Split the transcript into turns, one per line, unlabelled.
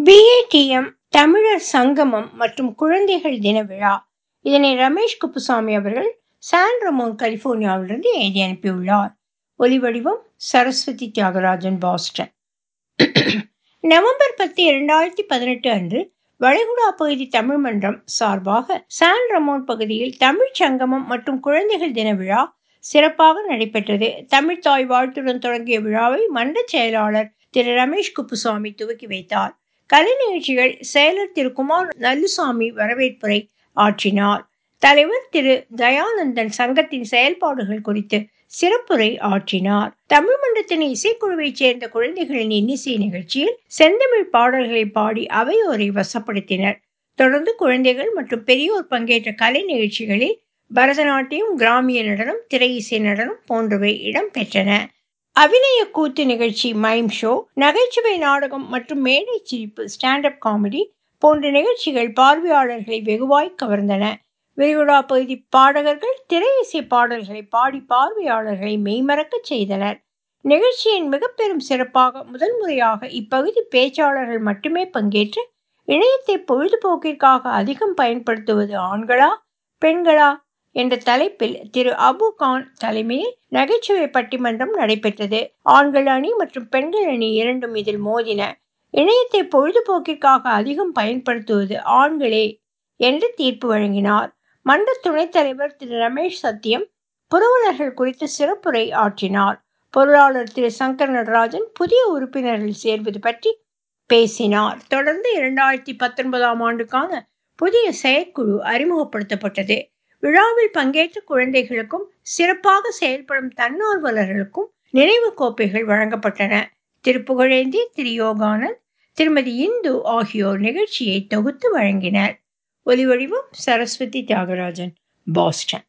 BADM தமிழர் சங்கமம் மற்றும் குழந்தைகள் தின விழா இதனை ரமேஷ் குப்புசாமி அவர்கள் சான் ரமோன் கலிபோர்னியாவிலிருந்து எழுதி அனுப்பியுள்ளார் ஒலிவடிவம் சரஸ்வதி தியாகராஜன் பாஸ்டன் நவம்பர் பத்து இரண்டாயிரத்தி பதினெட்டு அன்று வளைகுடா பகுதி தமிழ் மன்றம் சார்பாக சான் ரமோன் பகுதியில் தமிழ் சங்கமம் மற்றும் குழந்தைகள் தின விழா சிறப்பாக நடைபெற்றது தமிழ் தாய் வாழ்த்துடன் தொடங்கிய விழாவை மன்ற செயலாளர் திரு ரமேஷ் குப்புசாமி துவக்கி வைத்தார் கலை நிகழ்ச்சிகள் செயலர் திரு குமார் நல்லுசாமி வரவேற்புரை ஆற்றினார் தலைவர் திரு தயானந்தன் சங்கத்தின் செயல்பாடுகள் குறித்து சிறப்புரை ஆற்றினார் தமிழ் மன்றத்தின் இசைக்குழுவைச் சேர்ந்த குழந்தைகளின் இன்னிசை நிகழ்ச்சியில் செந்தமிழ் பாடல்களை பாடி அவையோரை வசப்படுத்தினர் தொடர்ந்து குழந்தைகள் மற்றும் பெரியோர் பங்கேற்ற கலை நிகழ்ச்சிகளில் பரதநாட்டியம் கிராமிய நடனம் திரை இசை நடனம் போன்றவை இடம்பெற்றன அபிநய கூத்து நிகழ்ச்சி மைம் ஷோ நகைச்சுவை நாடகம் மற்றும் மேடை சிரிப்பு ஸ்டாண்ட் அப் காமெடி போன்ற நிகழ்ச்சிகள் பார்வையாளர்களை வெகுவாய் கவர்ந்தன விரிகுடா பகுதி பாடகர்கள் திரை இசை பாடல்களை பாடி பார்வையாளர்களை மெய்மறக்க செய்தனர் நிகழ்ச்சியின் மிக பெரும் சிறப்பாக முதல் முறையாக இப்பகுதி பேச்சாளர்கள் மட்டுமே பங்கேற்று இணையத்தை பொழுதுபோக்கிற்காக அதிகம் பயன்படுத்துவது ஆண்களா பெண்களா என்ற தலைப்பில் திரு அபு கான் தலைமையில் நகைச்சுவை பட்டிமன்றம் நடைபெற்றது ஆண்கள் அணி மற்றும் பெண்கள் அணி இரண்டும் இதில் மோதின இணையத்தை பொழுதுபோக்கிற்காக அதிகம் பயன்படுத்துவது ஆண்களே என்று தீர்ப்பு வழங்கினார் மன்ற துணைத் தலைவர் திரு ரமேஷ் சத்தியம் புரவலர்கள் குறித்து சிறப்புரை ஆற்றினார் பொருளாளர் திரு சங்கர் நடராஜன் புதிய உறுப்பினர்கள் சேர்வது பற்றி பேசினார் தொடர்ந்து இரண்டாயிரத்தி பத்தொன்பதாம் ஆண்டுக்கான புதிய செயற்குழு அறிமுகப்படுத்தப்பட்டது விழாவில் பங்கேற்ற குழந்தைகளுக்கும் சிறப்பாக செயல்படும் தன்னார்வலர்களுக்கும் நினைவு கோப்பைகள் வழங்கப்பட்டன திருப்புகழேந்தி திரு யோகானந்த் திருமதி இந்து ஆகியோர் நிகழ்ச்சியை தொகுத்து வழங்கினர் ஒலிவடிவம் சரஸ்வதி தியாகராஜன் பாஸ்டன்